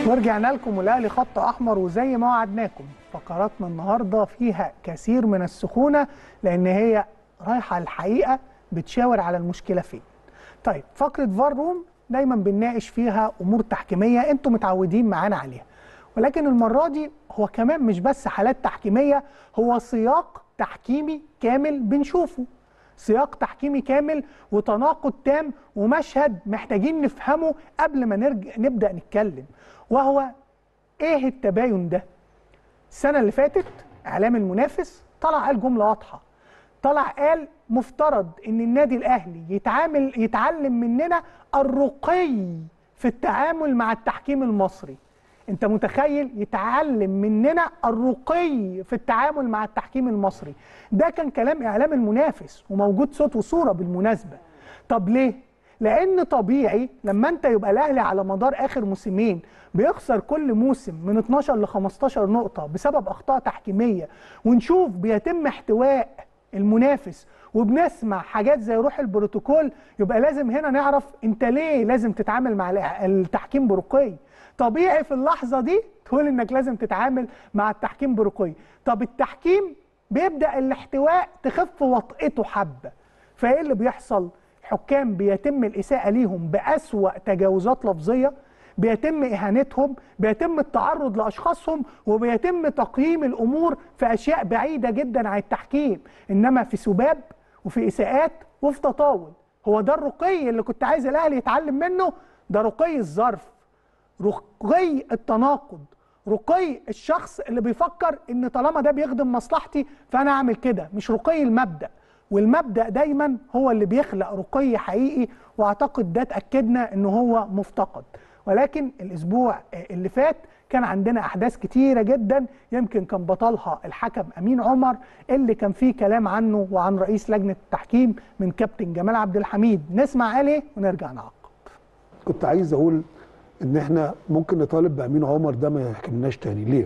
ورجعنا لكم والاهلي خط احمر وزي ما وعدناكم فقراتنا النهارده فيها كثير من السخونه لان هي رايحه الحقيقه بتشاور على المشكله فين. طيب فقره فار روم دايما بنناقش فيها امور تحكيميه انتم متعودين معانا عليها. ولكن المره دي هو كمان مش بس حالات تحكيميه هو سياق تحكيمي كامل بنشوفه. سياق تحكيمي كامل وتناقض تام ومشهد محتاجين نفهمه قبل ما نرجع نبدا نتكلم وهو ايه التباين ده السنه اللي فاتت اعلام المنافس طلع قال جمله واضحه طلع قال مفترض ان النادي الاهلي يتعامل يتعلم مننا الرقي في التعامل مع التحكيم المصري انت متخيل يتعلم مننا الرقي في التعامل مع التحكيم المصري ده كان كلام اعلام المنافس وموجود صوت وصوره بالمناسبه طب ليه لان طبيعي لما انت يبقى الاهلي على مدار اخر موسمين بيخسر كل موسم من 12 ل 15 نقطه بسبب اخطاء تحكيميه ونشوف بيتم احتواء المنافس وبنسمع حاجات زي روح البروتوكول يبقى لازم هنا نعرف انت ليه لازم تتعامل مع التحكيم برقي طبيعي في اللحظه دي تقول انك لازم تتعامل مع التحكيم برقي طب التحكيم بيبدا الاحتواء تخف وطئته حبه فايه اللي بيحصل حكام بيتم الاساءه ليهم باسوا تجاوزات لفظيه بيتم اهانتهم بيتم التعرض لاشخاصهم وبيتم تقييم الامور في اشياء بعيده جدا عن التحكيم انما في سباب وفي اساءات وفي تطاول هو ده الرقي اللي كنت عايز الاهلي يتعلم منه ده رقي الظرف رقي التناقض رقي الشخص اللي بيفكر ان طالما ده بيخدم مصلحتي فانا اعمل كده مش رقي المبدا والمبدا دايما هو اللي بيخلق رقي حقيقي واعتقد ده اتاكدنا ان هو مفتقد ولكن الاسبوع اللي فات كان عندنا احداث كتيره جدا يمكن كان بطلها الحكم امين عمر اللي كان فيه كلام عنه وعن رئيس لجنه التحكيم من كابتن جمال عبد الحميد نسمع قال ايه ونرجع نعقب كنت عايز اقول ان احنا ممكن نطالب بامين عمر ده ما يحكمناش تاني ليه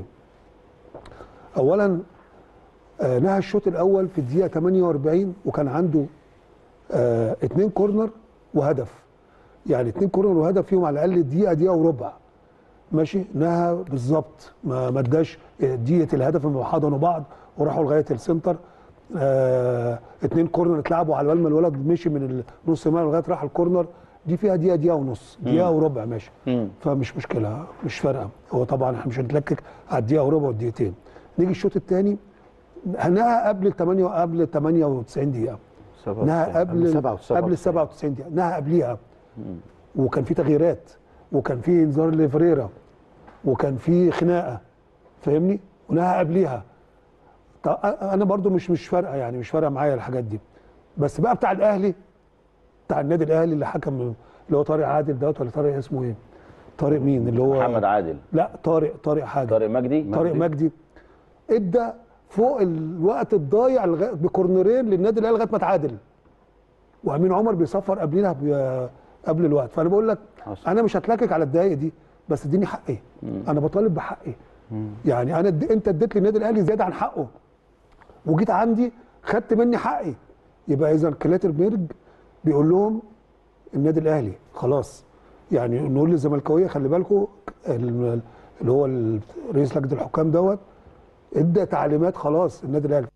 اولا آه نهى الشوط الاول في الدقيقه 48 وكان عنده آه اتنين كورنر وهدف يعني اتنين كورنر وهدف فيهم على الاقل دقيقه دقيقه وربع ماشي نهى بالظبط ما ما اداش دقيقه الهدف لما حضنوا بعض وراحوا لغايه السنتر آه اتنين كورنر اتلعبوا على بال ما الولد مشي من نص الملعب لغايه راح الكورنر دي فيها دقيقه دقيقه ونص دقيقه وربع ماشي مم. فمش مشكله مش فارقه هو طبعا احنا مش هنتلكك على الدقيقه وربع والدقيقتين نيجي الشوط الثاني نهى قبل ال 8 قبل 98 دقيقه نهى قبل قبل ال 97 دقيقه نهى قبليها وكان في تغييرات وكان في انذار لفريرا وكان في خناقه فاهمني ونهى قبليها طب انا برضو مش مش فارقه يعني مش فارقه معايا الحاجات دي بس بقى بتاع الاهلي بتاع النادي الاهلي اللي حكم اللي هو طارق عادل دوت ولا طارق اسمه ايه؟ طارق مين اللي هو محمد عادل لا طارق طارق حاجه طارق مجدي طارق مجدي ادى فوق الوقت الضايع لغا- بكورنرين للنادي الاهلي لغايه ما تعادل وامين عمر بيصفر قبلنا ب- قبل الوقت فانا بقول لك حصل. انا مش هتلكك على الدقايق دي بس اديني حقي انا بطالب بحقي يعني انا اد- انت اديت للنادي الاهلي زياده عن حقه وجيت عندي خدت مني حقي يبقى اذا كلاتربيرج بيقول لهم النادي الاهلي خلاص يعني نقول للزملكاويه خلي بالكم ال- اللي هو ال- رئيس لجنه الحكام دوت ادى تعليمات خلاص النادي الاهلي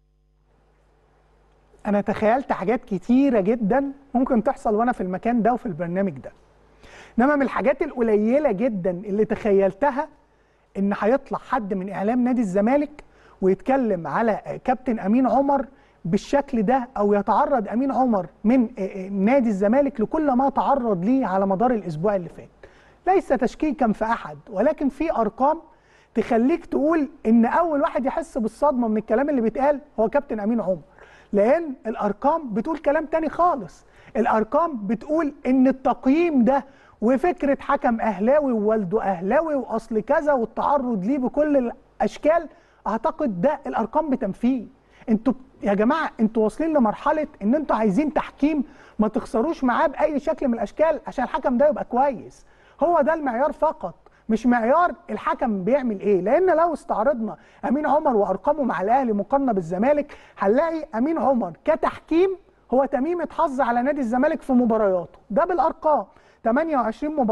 انا تخيلت حاجات كتيره جدا ممكن تحصل وانا في المكان ده وفي البرنامج ده انما من الحاجات القليله جدا اللي تخيلتها ان هيطلع حد من اعلام نادي الزمالك ويتكلم على كابتن امين عمر بالشكل ده او يتعرض امين عمر من نادي الزمالك لكل ما تعرض ليه على مدار الاسبوع اللي فات ليس تشكيكا في احد ولكن في ارقام تخليك تقول ان اول واحد يحس بالصدمه من الكلام اللي بيتقال هو كابتن امين عمر لان الارقام بتقول كلام تاني خالص الارقام بتقول ان التقييم ده وفكره حكم اهلاوي ووالده اهلاوي واصل كذا والتعرض ليه بكل الاشكال اعتقد ده الارقام بتنفيه انتوا يا جماعه انتوا واصلين لمرحله ان انتوا عايزين تحكيم ما تخسروش معاه باي شكل من الاشكال عشان الحكم ده يبقى كويس هو ده المعيار فقط مش معيار الحكم بيعمل ايه لان لو استعرضنا امين عمر وارقامه مع الاهلي مقارنه بالزمالك هنلاقي امين عمر كتحكيم هو تميمه حظ على نادي الزمالك في مبارياته ده بالارقام 28 مباراه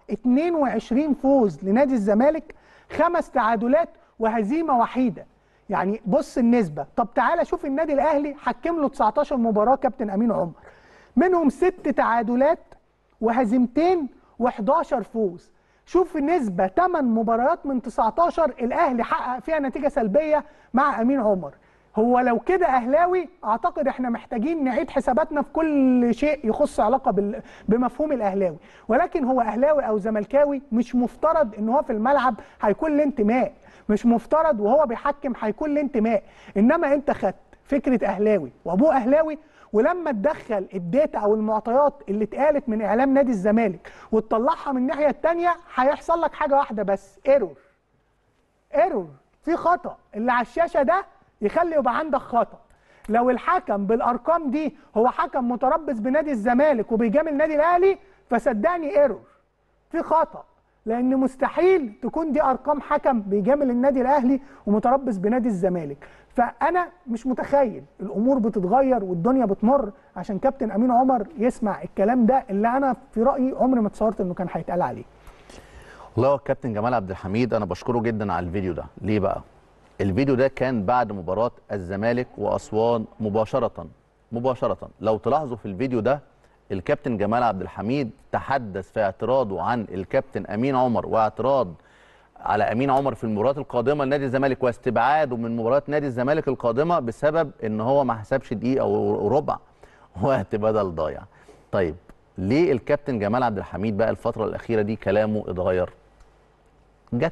22 فوز لنادي الزمالك خمس تعادلات وهزيمه وحيده يعني بص النسبه طب تعالى شوف النادي الاهلي حكم له 19 مباراه كابتن امين عمر منهم ست تعادلات وهزيمتين و11 فوز شوف النسبه 8 مباريات من 19 الاهلي حقق فيها نتيجه سلبيه مع امين عمر هو لو كده اهلاوي اعتقد احنا محتاجين نعيد حساباتنا في كل شيء يخص علاقه بال... بمفهوم الاهلاوي ولكن هو اهلاوي او زملكاوي مش مفترض ان هو في الملعب هيكون له انتماء مش مفترض وهو بيحكم هيكون له انتماء انما انت خدت فكره اهلاوي وابوه اهلاوي ولما تدخل الداتا او المعطيات اللي اتقالت من اعلام نادي الزمالك وتطلعها من الناحيه الثانيه هيحصل لك حاجه واحده بس ايرور ايرور في خطا اللي على الشاشه ده يخلي يبقى عندك خطا لو الحكم بالارقام دي هو حكم متربص بنادي الزمالك وبيجامل النادي الاهلي فصدقني ايرور في خطا لان مستحيل تكون دي ارقام حكم بيجامل النادي الاهلي ومتربص بنادي الزمالك فانا مش متخيل الامور بتتغير والدنيا بتمر عشان كابتن امين عمر يسمع الكلام ده اللي انا في رايي عمري ما تصورت انه كان هيتقال عليه والله هو الكابتن جمال عبد الحميد انا بشكره جدا على الفيديو ده ليه بقى الفيديو ده كان بعد مباراه الزمالك واسوان مباشره مباشره لو تلاحظوا في الفيديو ده الكابتن جمال عبد الحميد تحدث في اعتراضه عن الكابتن امين عمر واعتراض على امين عمر في المباريات القادمه لنادي الزمالك واستبعاده من مباريات نادي الزمالك القادمه بسبب ان هو ما حسبش دقيقه وربع وقت بدل ضايع طيب ليه الكابتن جمال عبد الحميد بقى الفتره الاخيره دي كلامه اتغير جت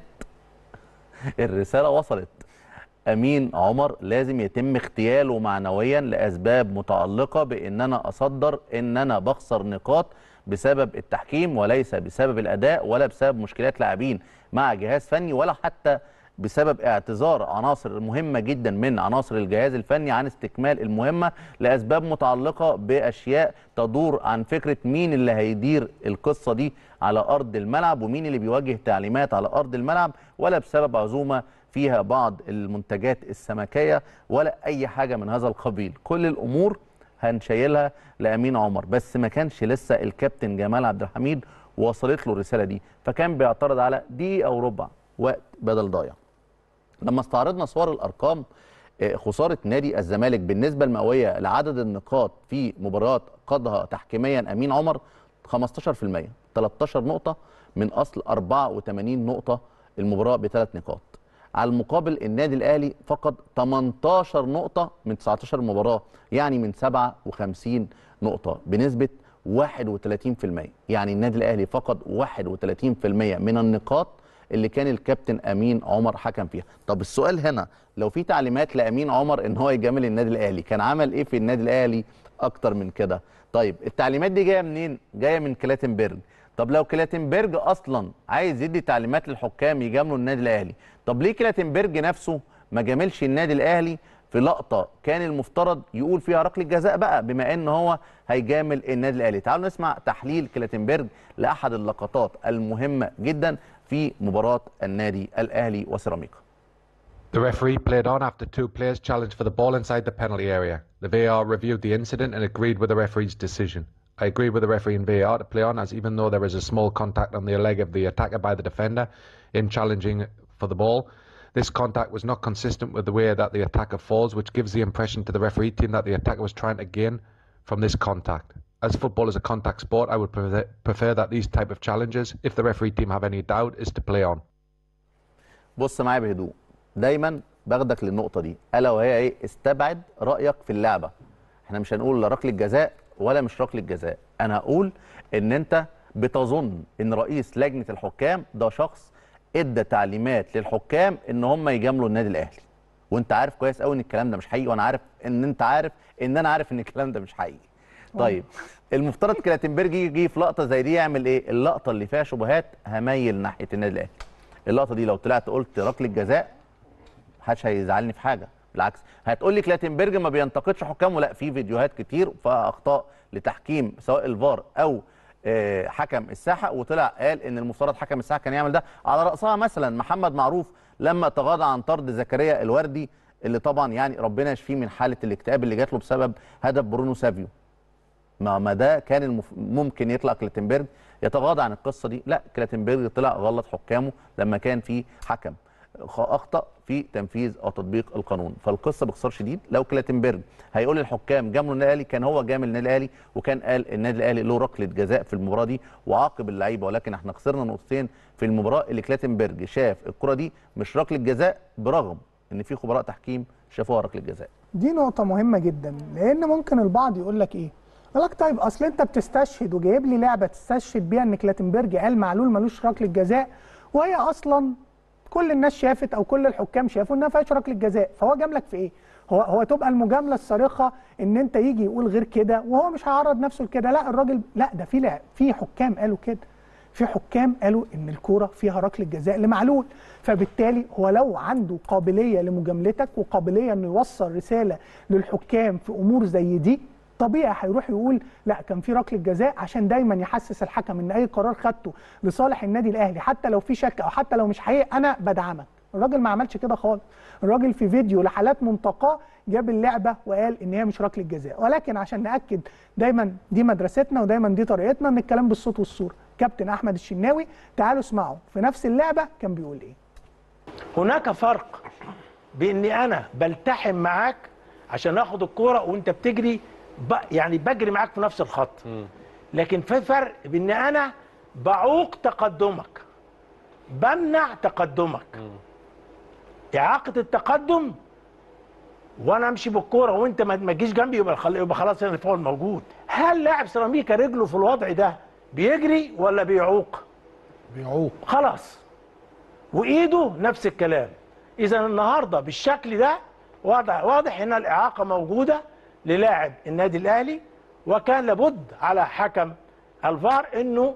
الرساله وصلت امين عمر لازم يتم اغتياله معنويا لاسباب متعلقه بان انا اصدر ان انا بخسر نقاط بسبب التحكيم وليس بسبب الاداء ولا بسبب مشكلات لاعبين مع جهاز فني ولا حتى بسبب اعتذار عناصر مهمه جدا من عناصر الجهاز الفني عن استكمال المهمه لاسباب متعلقه باشياء تدور عن فكره مين اللي هيدير القصه دي على ارض الملعب ومين اللي بيوجه تعليمات على ارض الملعب ولا بسبب عزومه فيها بعض المنتجات السمكيه ولا اي حاجه من هذا القبيل كل الامور هنشيلها لامين عمر بس ما كانش لسه الكابتن جمال عبد الحميد وصلت له الرساله دي فكان بيعترض على دقيقه او ربع وقت بدل ضايع لما استعرضنا صور الارقام خساره نادي الزمالك بالنسبه المئويه لعدد النقاط في مباريات قادها تحكيميا امين عمر 15% 13 نقطه من اصل 84 نقطه المباراه بثلاث نقاط على المقابل النادي الاهلي فقد 18 نقطه من 19 مباراه يعني من 57 نقطه بنسبه 31% يعني النادي الاهلي فقد 31% من النقاط اللي كان الكابتن امين عمر حكم فيها طب السؤال هنا لو في تعليمات لامين عمر ان هو يجامل النادي الاهلي كان عمل ايه في النادي الاهلي اكتر من كده طيب التعليمات دي جايه منين جايه من كلاتنبرج طب لو كلاتنبرج اصلا عايز يدي تعليمات للحكام يجاملوا النادي الاهلي طب ليه كلاتنبرج نفسه ما جاملش النادي الاهلي في لقطه كان المفترض يقول فيها ركله جزاء بقى بما ان هو هيجامل النادي الاهلي تعالوا نسمع تحليل كلاتنبرج لاحد اللقطات المهمه جدا في مباراه النادي الاهلي وسيراميكا The referee played on after two players challenged for the ball inside the penalty area. The VAR reviewed the incident and agreed with the referee's decision. I agree with the referee in VAR to play on as even though there is a small contact on the leg of the attacker by the defender in challenging for the ball, this contact was not consistent with the way that the attacker falls, which gives the impression to the referee team that the attacker was trying to gain from this contact. As football is a contact sport, I would prefer, prefer that these type of challenges, if the referee team have any doubt, is to play on. بص معايا بهدوء دايما باخدك للنقطه دي الا وهي ايه استبعد رايك في اللعبه احنا مش هنقول لا ركله جزاء ولا مش ركله جزاء انا هقول ان انت بتظن ان رئيس لجنه الحكام ده شخص ادى تعليمات للحكام ان هم يجاملوا النادي الاهلي وانت عارف كويس قوي ان الكلام ده مش حقيقي وانا عارف ان انت عارف ان انا عارف ان الكلام ده مش حقيقي طيب المفترض كلاتنبرج يجي في لقطه زي دي يعمل ايه اللقطه اللي فيها شبهات هميل ناحيه النادي الاهلي اللقطه دي لو طلعت قلت ركله جزاء محدش هيزعلني في حاجه بالعكس هتقول لي كلاتنبرج ما بينتقدش حكامه لا في فيديوهات كتير فيها اخطاء لتحكيم سواء الفار او آه، حكم الساحه وطلع قال ان المفترض حكم الساحه كان يعمل ده على راسها مثلا محمد معروف لما تغاضى عن طرد زكريا الوردي اللي طبعا يعني ربنا يشفيه من حاله الاكتئاب اللي جات له بسبب هدف برونو سافيو ما ما ده كان المف... ممكن يطلع كلاتنبرج يتغاضى عن القصه دي لا كلاتنبرج طلع غلط حكامه لما كان في حكم خ- اخطا في تنفيذ او تطبيق القانون فالقصه باختصار شديد لو كلاتنبرج هيقول للحكام جاملوا النادي الاهلي كان هو جامل النادي الاهلي وكان قال النادي الاهلي له ركله جزاء في المباراه دي وعاقب اللعيبه ولكن احنا خسرنا نقطتين في المباراه اللي كلاتنبرج شاف الكره دي مش ركله جزاء برغم ان في خبراء تحكيم شافوها ركله جزاء دي نقطة مهمة جدا لأن ممكن البعض يقول لك إيه؟ يقول لك طيب أصل أنت بتستشهد وجايب لي لعبة تستشهد بيها إن كلاتنبرج قال معلول ملوش ركلة جزاء وهي أصلا كل الناس شافت أو كل الحكام شافوا إنها فيهاش ركلة جزاء فهو جاملك في إيه؟ هو هو تبقى المجاملة الصارخة إن أنت يجي يقول غير كده وهو مش هيعرض نفسه لكده لا الراجل لا ده في لع- في حكام قالوا كده في حكام قالوا ان الكوره فيها ركله جزاء لمعلول فبالتالي هو لو عنده قابليه لمجاملتك وقابليه انه يوصل رساله للحكام في امور زي دي طبيعي هيروح يقول لا كان في ركله جزاء عشان دايما يحسس الحكم ان اي قرار خدته لصالح النادي الاهلي حتى لو في شك او حتى لو مش حقيقي انا بدعمك الراجل ما عملش كده خالص الراجل في فيديو لحالات منتقاه جاب اللعبه وقال ان هي مش ركله جزاء ولكن عشان ناكد دايما دي مدرستنا ودايما دي طريقتنا ان الكلام بالصوت والصوره كابتن احمد الشناوي تعالوا اسمعوا في نفس اللعبه كان بيقول ايه هناك فرق باني انا بلتحم معاك عشان اخد الكوره وانت بتجري ب... يعني بجري معاك في نفس الخط لكن في فرق بان انا بعوق تقدمك بمنع تقدمك اعاقه التقدم وانا امشي بالكوره وانت ما ما تجيش جنبي يبقى خل- يبقى خلاص هنا الفاول موجود هل لاعب سيراميكا رجله في الوضع ده بيجري ولا بيعوق بيعوق خلاص وايده نفس الكلام اذا النهارده بالشكل ده واضح واضح ان الاعاقه موجوده للاعب النادي الاهلي وكان لابد على حكم الفار انه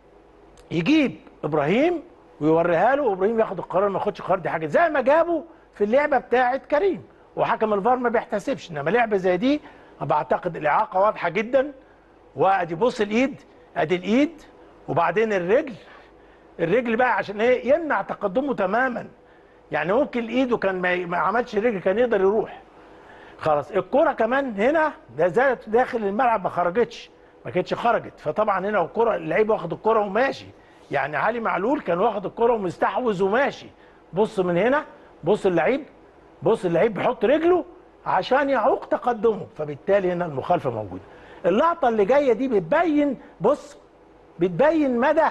يجيب ابراهيم ويوريها له وابراهيم ياخد القرار ما ياخدش القرار دي حاجه زي ما جابوا في اللعبه بتاعه كريم وحكم الفار ما بيحتسبش انما لعبه زي دي بعتقد الاعاقه واضحه جدا وادي بص الايد ادي الايد وبعدين الرجل الرجل بقى عشان ايه يمنع تقدمه تماما يعني ممكن ايده كان ما ما عملش رجل كان يقدر يروح خلاص الكرة كمان هنا ده زالت داخل الملعب ما خرجتش ما كانتش خرجت فطبعا هنا الكرة اللعيب واخد الكرة وماشي يعني علي معلول كان واخد الكرة ومستحوذ وماشي بص من هنا بص اللعيب بص اللعيب بيحط رجله عشان يعوق تقدمه فبالتالي هنا المخالفة موجودة اللقطة اللي جاية دي بتبين بص بتبين مدى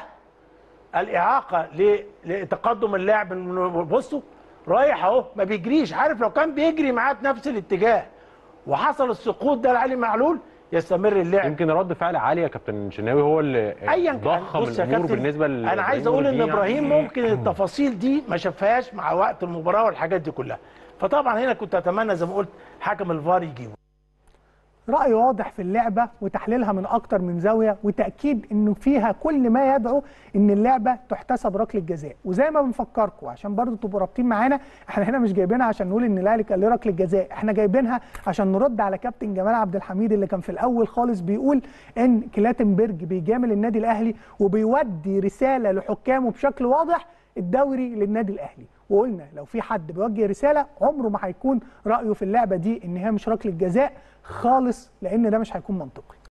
الاعاقه ل- لتقدم اللاعب من- بصوا رايح اهو ما بيجريش عارف لو كان بيجري معاه في نفس الاتجاه وحصل السقوط ده لعلي معلول يستمر اللعب يمكن رد فعل عالي يا كابتن شناوي هو اللي ايا كان ضخم بص يا الامور كابتن بالنسبه ل انا عايز اقول ان ابراهيم ممكن التفاصيل دي ما شافهاش مع وقت المباراه والحاجات دي كلها فطبعا هنا كنت اتمنى زي ما قلت حكم الفار يجيبه رأي واضح في اللعبة وتحليلها من أكتر من زاوية وتأكيد إنه فيها كل ما يدعو إن اللعبة تحتسب ركلة جزاء وزي ما بنفكركم عشان برضو تبقوا رابطين معانا إحنا هنا مش جايبينها عشان نقول إن الأهلي كان ليه ركلة جزاء إحنا جايبينها عشان نرد على كابتن جمال عبد الحميد اللي كان في الأول خالص بيقول إن كلاتنبرج بيجامل النادي الأهلي وبيودي رسالة لحكامه بشكل واضح الدوري للنادي الأهلي وقلنا لو في حد بيوجه رسالة عمره ما هيكون رأيه في اللعبة دي إن هي مش ركلة جزاء خالص لأن ده مش هيكون منطقي